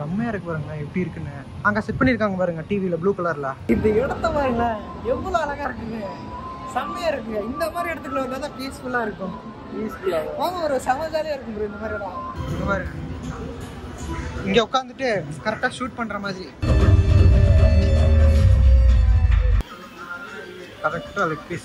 செம்மையா இருக்கு பாருங்க எப்படி இருக்குன்னு அங்க செட் பண்ணிருக்காங்க பாருங்க டிவில ப்ளூ கலர்ல இந்த இடத்த பாருங்க எவ்வளவு அழகா இருக்குங்க செம்மையா இருக்குங்க இந்த மாதிரி இடத்துக்குள்ள வந்தா தான் பீஸ்ஃபுல்லா இருக்கும் பீஸ்ஃபுல்லா வாங்க ஒரு செம ஜாலியா இருக்கும் bro இந்த மாதிரி இடம் இங்க பாருங்க இங்க உட்காந்துட்டு கரெக்டா ஷூட் பண்ற மாதிரி கரெக்டா லெக் பீஸ்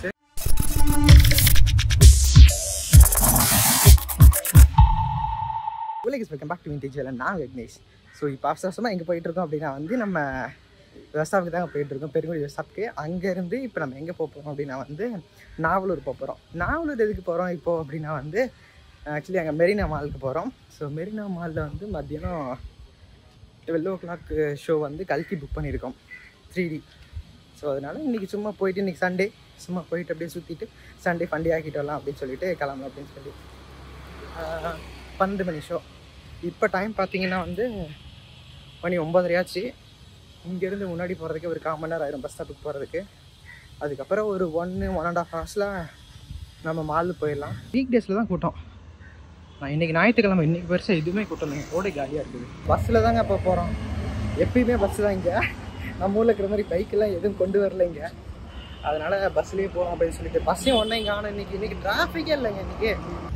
உலகிஸ் வெல்கம் பேக் டு விண்டேஜ் இல்லை நான் விக்னேஷ் ஸோ இப்போ அவசர அவசரமாக எங்கே போயிட்டு இருக்கோம் அப்படின்னா வந்து நம்ம வெஸ்டாப்புக்கு தாங்க போயிட்டு இருக்கோம் பெருங்குடி வெஸ்டாப்புக்கு அங்கேருந்து இப்போ நம்ம எங்கே போக போகிறோம் அப்படின்னா வந்து நாவலூர் போக போகிறோம் நாவலூர் எதுக்கு போகிறோம் இப்போ அப்படின்னா வந்து ஆக்சுவலி அங்கே மெரினா மாலுக்கு போகிறோம் ஸோ மெரினா மாலில் வந்து மத்தியானம் டுவெல் ஓ கிளாக் ஷோ வந்து கல்கி புக் பண்ணியிருக்கோம் த்ரீ டி ஸோ அதனால் இன்றைக்கி சும்மா போயிட்டு இன்றைக்கி சண்டே சும்மா போயிட்டு அப்படியே சுற்றிட்டு சண்டே ஃபண்டி ஆக்கிட்டு வரலாம் அப்படின்னு சொல்லிட்டு கிளம்பலாம் அப்படின்னு சொல்லி ஆஹ், பன்னெண்டு மணி ஷோ இப்போ டைம் பார்த்தீங்கன்னா வந்து மணி ஒம்பதரையாச்சு இங்கேருந்து முன்னாடி போகிறதுக்கு ஒரு கால் மணி நேரம் ஆயிரும் பஸ் ஸ்டாப்புக்கு போகிறதுக்கு அதுக்கப்புறம் ஒரு ஒன்று ஒன் அண்ட் ஆஃப் ஹவர்ஸில் நம்ம மாலுக்கு போயிடலாம் வீக் டேஸில் தான் கூட்டம் நான் இன்றைக்கி ஞாயிற்றுக்கிழமை இன்றைக்கி பெருசாக எதுவுமே கூட்டம் இல்லைங்க ரோடு காலியாக இருக்குது பஸ்ஸில் தாங்க இப்போ போகிறோம் எப்பயுமே பஸ்ஸு தான் இங்கே நம்ம ஊரில் இருக்கிற மாதிரி பைக்கெல்லாம் எதுவும் கொண்டு வரல இங்கே அதனால் பஸ்லேயே போகிறோம் அப்படின்னு சொல்லிட்டு பஸ்ஸையும் ஒன்றே இங்கே ஆனால் இன்றைக்கி இன்றைக்கி டிராஃபிக்கே இல்லைங்க இன்றைக்கி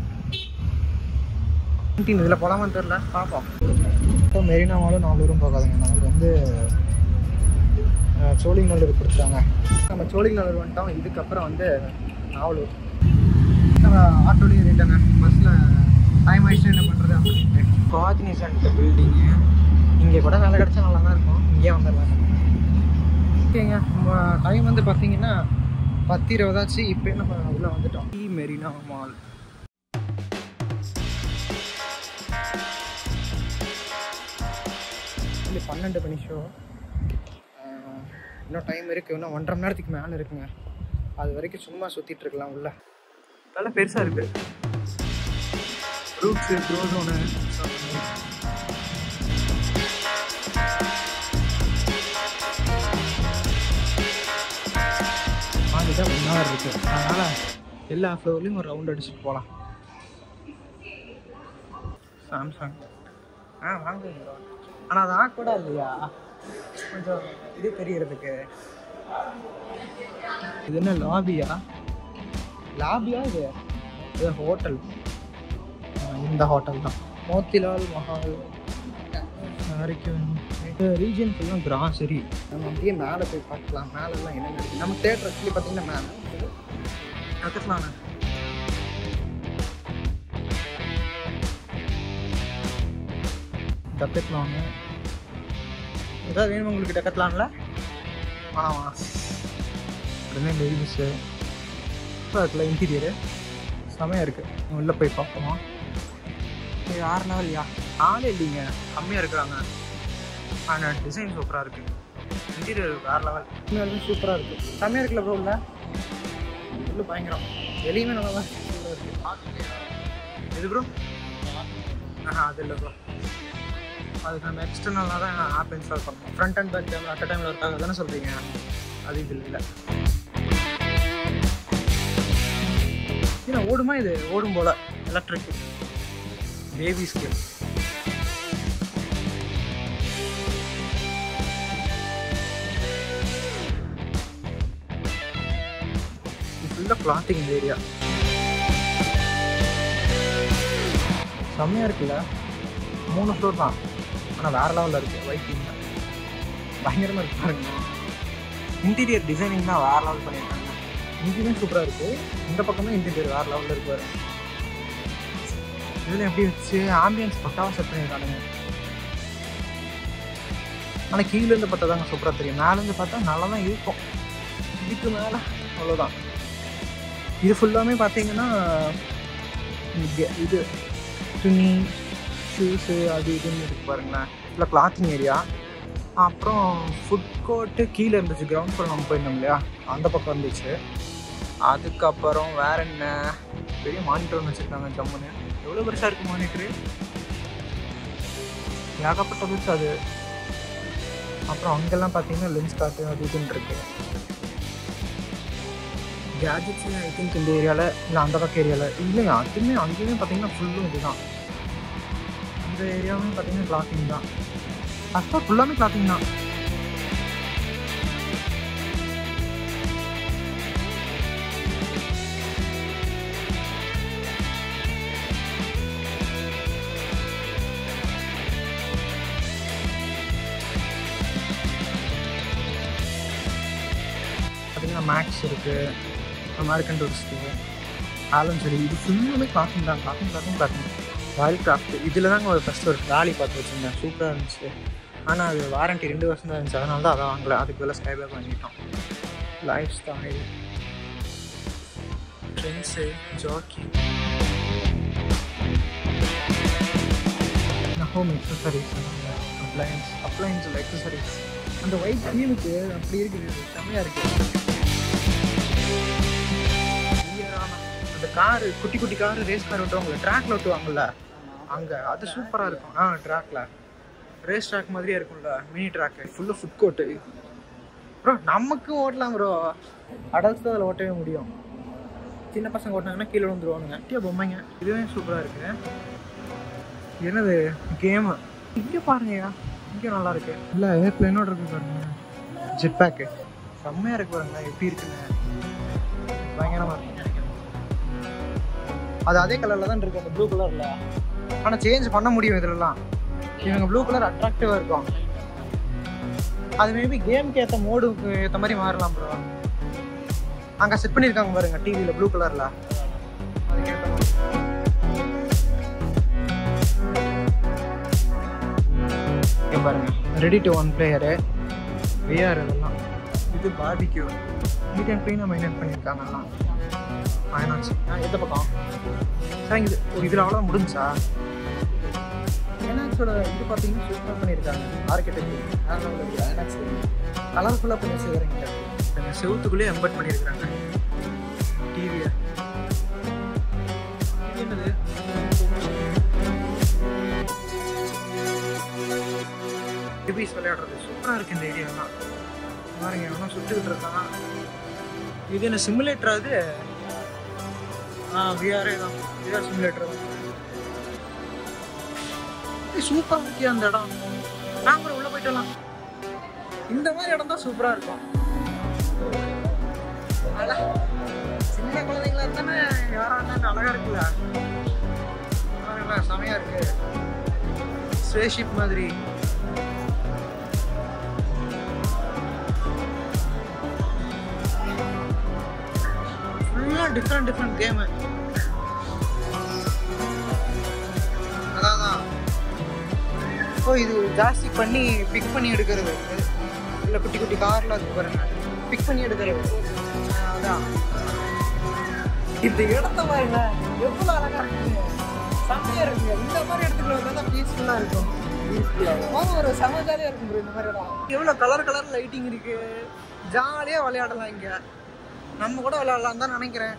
இதில் போகலாமான்னு தெரில பார்ப்போம் இப்போ மெரினா மாலும் நாலூரும் போகாதுங்க நமக்கு வந்து அஹ், சோழிங்கநல்லூர் கொடுத்துட்டாங்க நம்ம சோழிங்கநல்லூர் வந்துட்டோம் இதுக்கப்புறம் வந்து நாவலூர் நம்ம ஆட்டோலேயும் ரிட்டர்னு பஸ்ஸில் டைம் ஆயிடுச்சு என்ன பண்ணுறது அப்படின்ட்டு காக்னிசன்ட் பில்டிங்கு இங்கே கூட வேலை கிடச்சா நல்லா தான் இருக்கும் இங்கே வந்துடலாம் ஓகேங்க டைம் வந்து பார்த்தீங்கன்னா பத்து இருபதாச்சு இப்போ நம்ம உள்ளே வந்துட்டோம் டி மெரினா மால் இல்லை பன்னெண்டு மணி ஷோ இன்னும் டைம் இருக்குது இன்னும் ஒன்றரை மணி நேரத்துக்கு மேலே இருக்குங்க அது வரைக்கும் சும்மா சுற்றிட்டு இருக்கலாம் உள்ள நல்லா பெருசாக இருக்குது ரூட்ஸு க்ரோஸோனு தான் ஒன் ஹவர் இருக்குது அதனால் எல்லா ஃப்ளோர்லேயும் ஒரு ரவுண்ட் அடிச்சுட்டு போகலாம் சாம்சங் ஆ வாங்க ஆனால் அது ஆக்வர்டா இல்லையா கொஞ்சம் இது தெரியறதுக்கு இது என்ன லாபியா லாபியா இது இது ஹோட்டல் இந்த ஹோட்டல் தான் மோத்திலால் மஹால் வரைக்கும் ரீஜன் ஃபுல்லாக கிராசரி நம்ம அப்படியே மேலே போய் பார்க்கலாம் மேலெல்லாம் என்ன இருக்குது நம்ம தேட்டர் ஆக்சுவலி பார்த்தீங்கன்னா மேலே கற்றுக்கலாண்ணே கற்றுக்கலாங்க ஏதாவது வேணுமா உங்களுக்கு டக்கத்தலாம்ல ஆமா உடனே லேடிஸு இப்போ இருக்குல்ல இன்டீரியரு செமையாக இருக்குது உள்ளே போய் பார்ப்போமா இது ஆறு லெவல்யா ஆளே இல்லைங்க கம்மியாக இருக்கிறாங்க ஆனால் டிசைன் சூப்பராக இருக்குது இன்டீரியர் வேறு லெவல் உண்மையாலுமே சூப்பராக இருக்குது செம்மையாக இருக்குல்ல ப்ரோ உள்ள உள்ள பயங்கரம் வெளியுமே நல்லா தான் இருக்குது இது ப்ரோ ஆஹா அது இல்லை ப்ரோ அதுக்கு நம்ம எக்ஸ்டர்னலாக தான் ஆப் இன்ஸ்டால் பண்ணணும் front and back camera at டைமில் இருக்காங்க தானே சொல்கிறீங்க அது இது இல்லை ஏன்னா ஓடுமா இது ஓடும் போல எலக்ட்ரிக் பேபி ஸ்கேல் ஃபுல்லாக கிளாத்திங் ஏரியா செம்மையாக இருக்குல்ல மூணு ஃப்ளோர் தான் ஆனால் வேறு லெவலில் இருக்குது ஒயிட்டிங் பயங்கரமாக இருக்கு பாருங்க இன்டீரியர் டிசைனிங் தான் வேறு லெவல் பண்ணியிருக்காங்க இங்கேயுமே சூப்பராக இருக்குது இந்த பக்கமே இன்டீரியர் வேறு லெவலில் இருக்கு பாரு இதில் எப்படி வச்சு ஆம்பியன்ஸ் பக்காவாக செட் பண்ணியிருக்கானுங்க ஆனால் கீழேருந்து பார்த்தா தாங்க சூப்பராக தெரியும் மேலேருந்து பார்த்தா நல்லா தான் இருக்கும் இதுக்கு மேலே அவ்வளோதான் இது ஃபுல்லாமே பார்த்தீங்கன்னா இங்க இது துணி ஷூஸு அது இதுன்னு இருக்கு பாருங்களேன் இல்லை கிளாத்திங் ஏரியா அப்புறம் ஃபுட் கோர்ட்டு கீழே இருந்துச்சு கிரவுண்ட் ஃப்ளோர் நம்ம போயிருந்தோம் இல்லையா அந்த பக்கம் இருந்துச்சு அதுக்கப்புறம் வேற என்ன பெரிய மானிட்டர் ஒன்று வச்சுருக்காங்க ஜம்முன்னு எவ்வளோ பெருசாக இருக்குது மானிட்டரு ஏகப்பட்ட பெருசு அது அப்புறம் அங்கெல்லாம் பார்த்தீங்கன்னா லென்ஸ் காட்டு அது இதுன்னு இருக்கு கேஜெட்ஸ் ஐ திங்க் இந்த ஏரியாவில் இல்லை அந்த பக்கம் ஏரியாவில் இல்லைங்க அதுவுமே அங்கேயுமே பார்த்தீங்கன்னா ஃபுல்லும் இதுதான் இந்த ஏரியாவும் பார்த்தீங்கன்னா கிளாத்திங் தான் ஃபஸ்ட்டாக ஃபுல்லாமே கிளாத்திங் தான் பார்த்தீங்கன்னா மேக்ஸ் இருக்குது அமெரிக்கன் டூரிஸ்ட்டு ஆலம் சரி இது ஃபுல்லுமே கிளாத்திங் தான் clothing clothing clothing royal craft இதில் தாங்க ஒரு ஃபஸ்ட்டு ஒரு ட்ராலி பார்த்து வச்சுருந்தேன் சூப்பராக இருந்துச்சு ஆனால் அது வாரண்டி ரெண்டு வருஷம் தான் இருந்துச்சு அதனால தான் அதை வாங்கல அதுக்கு வேலை ஸ்கை பேக் வாங்கிட்டோம் lifestyle trends Jockey home accessories appliances அப்ளையன்ஸில் எக்ஸசரிஸ் அந்த ஒயிட் தீமுக்கு அப்படி இருக்குது செம்மையாக இருக்குது அந்த காரு குட்டி குட்டி காரு ரேஸ் கார் ஓட்டுவாங்கல்ல ட்ராக்ல ஓட்டுவாங்கல்ல அங்கே அது சூப்பராக இருக்கும் ஆ ட்ராக்ல ரேஸ் ட்ராக் மாதிரியே இருக்கும்ல மினி ட்ராக்கு ஃபுல்லாக ஃபுட் கோர்ட்டு ப்ரோ நமக்கும் ஓட்டலாம் ப்ரோ அடல்ட்ஸ் தான் அதில் ஓட்டவே முடியும் சின்ன பசங்க ஓட்டினாங்கன்னா கீழே வந்துருவானுங்க குட்டியா பொம்மைங்க இதுவே சூப்பராக இருக்கு என்னது கேமு இங்கே பாருங்கய்யா இங்கே நல்லா இருக்கு இல்லை ஏர்பிளைனோட இருக்கு பாருங்க ஜெட் பேக்கு செம்மையாக இருக்கு பாருங்க எப்படி இருக்குங்க பயங்கரமாக இருக்கு அது அதே கலரில் தான் இருக்கு அந்த ப்ளூ கலரில் ஆனால் சேஞ்ச் பண்ண முடியும் இதுலலாம் இவங்க ப்ளூ கலர் அட்ராக்டிவாக இருக்கும் அது மேபி கேமுக்கு ஏற்ற மோடுக்கு ஏற்ற மாதிரி மாறலாம் ப்ரோ அங்கே செட் பண்ணியிருக்காங்க பாருங்க டிவியில் ப்ளூ கலரில் அதுக்கேற்ற மாதிரி இங்க பாருங்க ready to one player VR இதெல்லாம் இது பார்பிக்யூ நீட் அண்ட் க்ளீனாக மெயின்டைன் பண்ணியிருக்காங்க எல்லாம் ஃபைனான்ஸ் எந்த பக்கம் சார் இது இதில் அவ்வளோ முடிஞ்சா ஐநாக்ஸோட இது பார்த்தீங்கன்னா சூப்பராக பண்ணியிருக்காங்க ஆர்கிடெக்ட் ஐநாக்ஸ் கலர்ஃபுல்லாக பண்ணி செய்கிறாங்க அந்த செவுத்துக்குள்ளேயே எம்பட் பண்ணியிருக்காங்க டிவியை என்னது டிபிஸ் விளையாடுறது சூப்பராக இருக்கு இந்த ஏரியாலாம் பாருங்க எவனோ சுட்டுக்கிட்டு இருக்கான் இது என்ன சிமுலேட்டர் அது ஆ விஆரே தான் விஆர் சிமுலேட்டர் தான் சூப்பராக இருக்கியா அந்த இடம் நாங்கள் உள்ள போயிட்டலாம் இந்த மாதிரி இடம் தான் சூப்பராக இருக்கும் அட, சின்ன குழந்தைங்களா இருந்தானே யாரா இருந்தாலும் அழகா இருக்குல்ல பாருங்களேன் செமையா இருக்கு ஸ்பேஸ்ஷிப் மாதிரி ஃபுல்லாக டிஃப்ரெண்ட் டிஃப்ரெண்ட் கேமு அதான் ஓ இது ஜாஸ்தி பண்ணி பிக் பண்ணி எடுக்கிறது இல்லை குட்டி குட்டி கார்லாம் இருக்கு பாருங்க பிக் பண்ணி எடுக்கிறது ஆ, அதான் இந்த இடத்த பாருங்க எவ்வளோ அழகா இருக்கு செம்மையா இருக்குங்க இந்த மாதிரி இடத்துக்குள்ள வந்தா தான் பீஸ்ஃபுல்லாக இருக்கும் ஆமா, ஒரு செம ஜாலியாக இருக்கும் bro இந்த மாதிரி இடம் எவ்வளோ கலர் கலர் லைட்டிங் இருக்கு ஜாலியாக விளையாடலாம் இங்கே நம்ம கூட விளையாடலாம் தான் நினைக்கிறேன்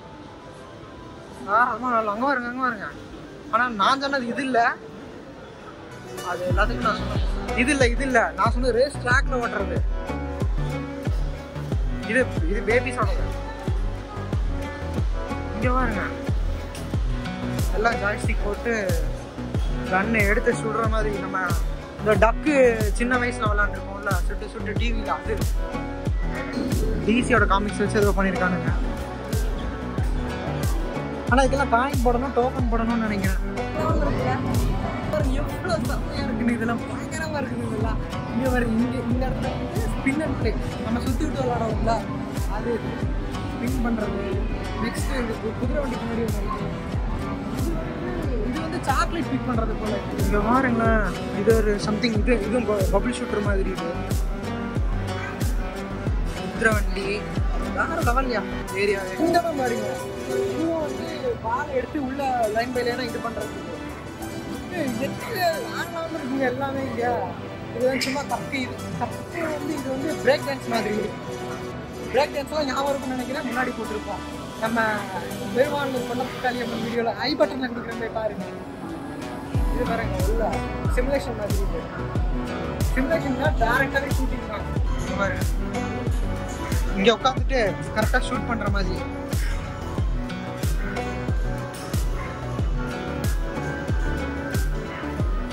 ஆமா விளையாடலாம் அங்கே வருங்க அங்கே வருங்க ஆனால் நான் சொன்னது இது இல்லை அது எல்லாத்துக்கும் நான் சொன்னேன் இது இல்லை இது இல்லை நான் சொன்னது ரேஸ் ட்ராக்ல ஓட்டுறது இது இது பேபிஸோடது இங்கே பாருங்க எல்லாம் ஜாய்ஸ்டிக் போட்டு கண்ணை எடுத்து சுடுற மாதிரி நம்ம இந்த டக்கு சின்ன வயசுல விளாண்டுருக்கோம்ல சுட்டு சுட்டு டிவியில் அது டிசியோட காமிக்ஸ் வச்சு ஏதோ பண்ணியிருக்கானுங்க ஆனால் இதெல்லாம் காயின் போடணும் டோக்கன் போடணும்னு நினைக்கிறேன் எவ்வளோ செம்மையா இருக்குன்னு இதெல்லாம் பயங்கரமா இருக்குது இதெல்லாம் இங்கே வர இங்கே இந்த இடத்துல வந்து ஸ்பின் அண்ட் ப்ளே நம்ம சுற்றி விட்டு விளாடுவோம்ல அது ஸ்பின் பண்ணுறது நெக்ஸ்ட் இது கு- குதிரை வண்டி முன்னாடி ஒன்று இருக்கு. இது வந்து சாக்லேட் பிக் பண்ணுறது போல இங்கே பாருங்களேன் இது ஒரு சம்திங் இது இதுவும் பபிள் ஷூட்டர் மாதிரி இது குதிரை வண்டி வேற லெவல்யா ஏரியா இந்த இடம் பாருங்க இதுவும் வந்து பால் எடுத்து உள்ள லைன் பைலேனா இது பண்ணுறது ஆன்லாம் இருக்குங்க எல்லாமே இங்க இது வந்து சும்மா தப்பு இது தப்பு வந்து இது வந்து பிரேக் டான்ஸ் மாதிரி பிரேக் டான்ஸ்லாம் ஞாபகம் இருக்கும்னு நினைக்கிறேன் முன்னாடி போட்டிருப்போம் நம்ம பெருமாள் பண்ண காளியம்மன் வீடியோவில் ஐ பட்டனில் கொடுக்குற மாதிரி பாருங்க இது பாருங்க உள்ள சிமுலேஷன் மாதிரி இது சிமுலேஷன் தான் டேரக்டாகவே ஷூட்டிங் தான் இங்க பாருங்க இங்கே உட்காந்துட்டு கரெக்டாக ஷூட் பண்ணுற மாதிரி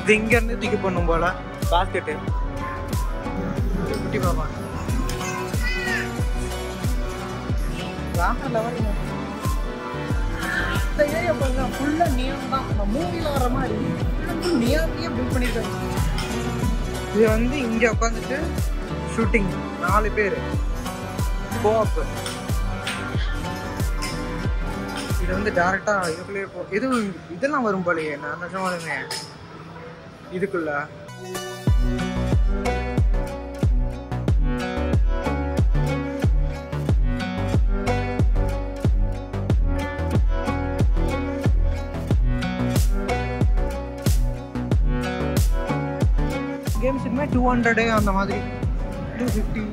இது இங்கேருந்து தூக்கி பண்ணும் போல பாஸ்கெட்டு குட்டி பாப்பா வேற லெவலுங்க இந்த ஏரியா பாருங்க ஃபுல்லாக நியம் தான் நம்ம மூவியில் வர மாதிரி நியாமையே பில்ட் பண்ணியிருக்காங்க இது வந்து இங்கே உட்காந்துட்டு ஷூட்டிங் நாலு பேர் கோஆப் இது வந்து டேரெக்டாக இதுக்குள்ளேயே போ இது இதெல்லாம் வரும் போலயே நான் நிஜமாலுமே இதுக்குள்ள கேம்ஸ் இனிமே டூ ஹண்ட்ரடு அந்த மாதிரி டூ ஃபிஃப்டி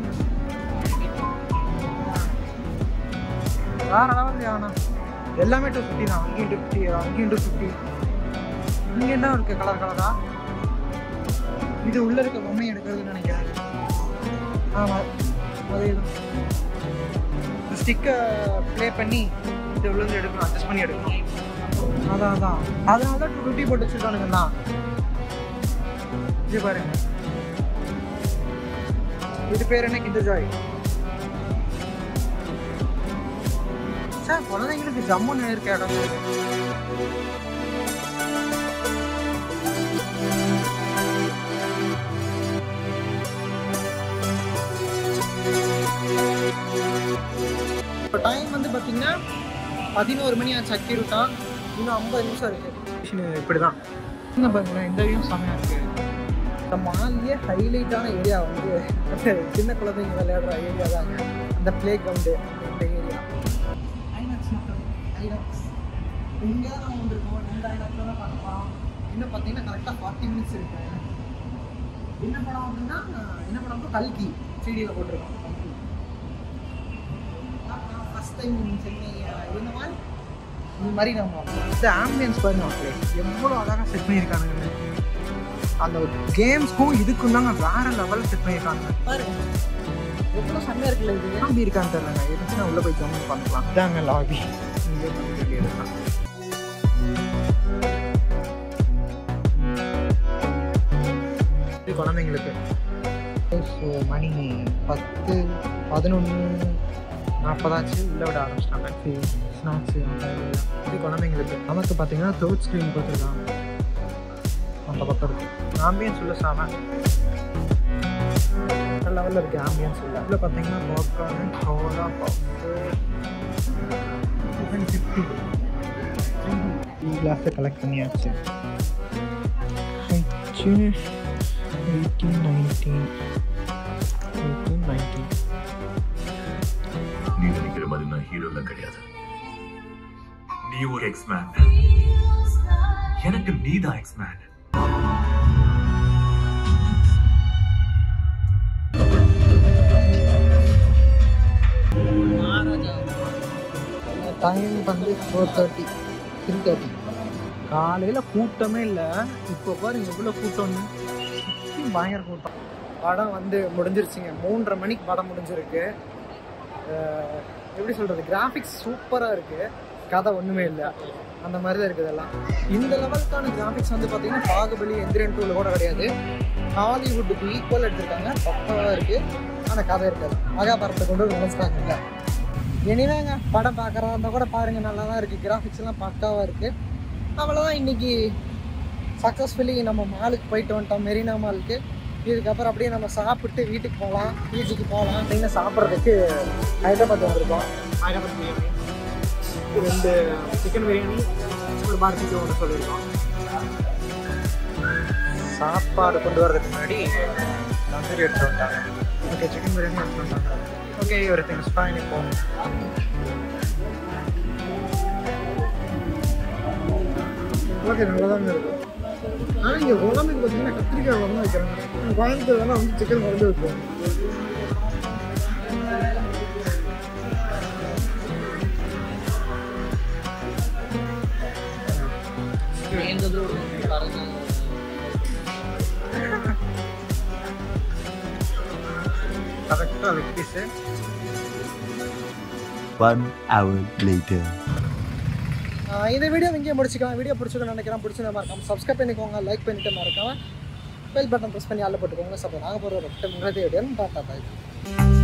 வேற லெவல் ஆனால் எல்லாமே டூ ஃபிஃப்டி தான் அங்கேயும் டூ ஃபிஃப்டி அங்கேயும் டூ ஃபிஃப்டி இங்கே என்ன இருக்கு கலர் கலரா இது உள்ள இருக்க பொம்மை எடுக்கிறதுன்னு நினைக்கிறேன் ஆமாம் அதே தான் ஸ்டிக்கை ப்ளே பண்ணி இது உள்ள இருந்து எடுக்கணும் அட்ஜஸ்ட் பண்ணி எடுக்கணும் அதான் அதான் அதனால தான் டூ ஃபிஃப்டி போட்டு வச்சுருக்கானுங்கண்ணா இது பாருங்க இது பேர் என்ன கிண்டர் ஜாய் சார் குழந்தைங்களுக்கு ஜம்முன்னு இருக்க இடம் இப்போ டைம் வந்து பார்த்தீங்கன்னா பதினோரு மணி ஆச்சு அக்கிருட்டா இன்னும் ஐம்பது நிமிஷம் இருக்கு இப்படி தான் என்ன பாருங்களேன் இந்த வியூ செமையாக இருக்கு இந்த மால்லேயே ஹைலைட்டான ஏரியா வந்து அந்த சின்ன குழந்தைங்க விளையாடுற ஏரியா தாங்க அந்த ப்ளே கிரவுண்டு இந்த ஏரியா ஐநாக்ஸ் மட்டும் ஐநாக்ஸ் இங்கே தான் நம்ம வந்திருக்கோம் இந்த ஐநாக்ஸில் தான் பார்க்க போகிறோம் இன்னும் பார்த்தீங்கன்னா கரெக்டாக ஃபார்ட்டி மினிட்ஸ் இருக்கு என்ன படம் அப்படின்னா என்ன படம் கல்கி சிடியில் போட்டிருக்கோம் கல்கி ஃபஸ்ட் டைம் சென்னை இந்த மாதிரி இந்த மாதிரி நம்ம இந்த ஆம்பியன்ஸ் பாருங்க மக்களே எவ்வளோ அழகாக செட் பண்ணியிருக்கானுங்க அந்த கேம்ஸ்க்கும் இதுக்கும் தாங்க வேற லெவல் செட் பண்ணியிருக்காங்க பாருங்க எவ்வளோ செம்மையாக இருக்குல்ல இது லாபி இருக்கான்னு தெரியலங்க இருந்துச்சுன்னா உள்ளே போய் ஜம்மு பண்ணலாம் இதாங்க லாபி இங்கே பண்ண வேண்டியதுதான் இது குழந்தைங்களுக்கு ஸோ மணி பத்து பதினொன்று நாற்பதாச்சு உள்ளே விட ஆரம்பிச்சிட்டாங்க ஸ்நாக்ஸு இது குழந்தைங்களுக்கு நமக்கு பார்த்தீங்கன்னா தேர்ட் ஸ்க்ரீன் கொடுத்துருக்காங்க அந்த பக்கம் இருக்கு ஆம்பியன்ஸ் உள்ள சாம லெவலில் இருக்குது ஆம்பியன்ஸ் உள்ள இதில் பார்த்தீங்கன்னா popcorn soda puff fifty three கிளாஸை கலெக்ட் பண்ணியாச்சு எயிட்டீன் நைன்டீன் எயிட்டீன் நைன்டீன் நீ நினைக்கிற மாதிரி நான் ஹீரோலாம் கிடையாது நீ ஒரு எக்ஸ்மேன் எனக்கு நீதான் எக்ஸ்மேன் டைம் வந்து ஃபோர் தேர்ட்டி த்ரீ தேர்ட்டி காலையில் கூட்டமே இல்லை இப்போ பாருங்க எவ்வளோ கூட்டம்னு சுத்தி பயங்கர கூட்டம் படம் வந்து முடிஞ்சிருச்சுங்க மூன்றரை மணிக்கு படம் முடிஞ்சிருக்கு அஹ் எப்படி சொல்கிறது கிராஃபிக்ஸ் சூப்பராக இருக்குது கதை ஒன்றுமே இல்லை அந்த மாதிரி தான் இருக்குது எல்லாம் இந்த லெவலுக்கான கிராஃபிக்ஸ் வந்து பார்த்தீங்கன்னா பாகுபலி எந்திரன் டூவில் கூட கிடையாது ஹாலிவுட்டுக்கு ஈக்குவல் எடுத்திருக்காங்க பக்காவாக இருக்குது ஆனால் கதை இருக்காது மகாபாரத்தை கொண்டு வந்து நினைச்சிட்டாங்க இனிமேங்க படம் பார்க்குறதா இருந்தால் கூட பாருங்கள் நல்லா தான் இருக்குது கிராஃபிக்ஸ் எல்லாம் பக்காவாக இருக்குது அவ்வளோதான் இன்னைக்கு சக்ஸஸ்ஃபுல்லி நம்ம மாலுக்கு போயிட்டு வந்துட்டோம் மெரினா மாலுக்கு இதுக்கப்புறம் அப்படியே நம்ம சாப்பிட்டு வீட்டுக்கு போகலாம் பீச்சுக்கு போகலாம் அப்படின்னு சாப்பிட்றதுக்கு ஹைதராபாத் வந்திருக்கோம் ஹைதராபாத் பிரியாணி ரெண்டு சிக்கன் பிரியாணி ஒரு பார்பிக்கு ஒன்று சொல்லியிருக்கோம் சாப்பாடு கொண்டு வர்றதுக்கு முன்னாடி தந்தூரி எடுத்து வந்தாங்க ஓகே சிக்கன் பிரியாணி எடுத்து வந்தாங்க ஓகே ஒரு திங்ஸ் ஃபைன் இப்போ ஓகே நல்லா தான் இருக்கும் ஆனால் இங்கே குழம்புக்கு பார்த்தீங்கன்னா கத்திரிக்காய் குழம்பு வைக்கிறாங்க கோயம்புத்தூர் வேணால் வந்து சிக்கன் குழம்பு வைப்போம் கரெக்டாக leg piece One hour later. ஆஹ் இந்த வீடியோ இங்கேயே முடிச்சுக்கலாம் வீடியோ பிடிச்சிக்கணும்னு நினைக்கிறேன் பிடிச்சிருந்தா மறக்காம சப்ஸ்கிரைப் பண்ணிக்கோங்க லைக் பண்ணிட்டு மறக்காம பெல் பட்டன் ப்ரெஸ் பண்ணி ஆள் போட்டுக்கோங்க சப்போ நாங்கள் போகிற ஒரு முன்னாடி வீடியோ டாட்டா பாய்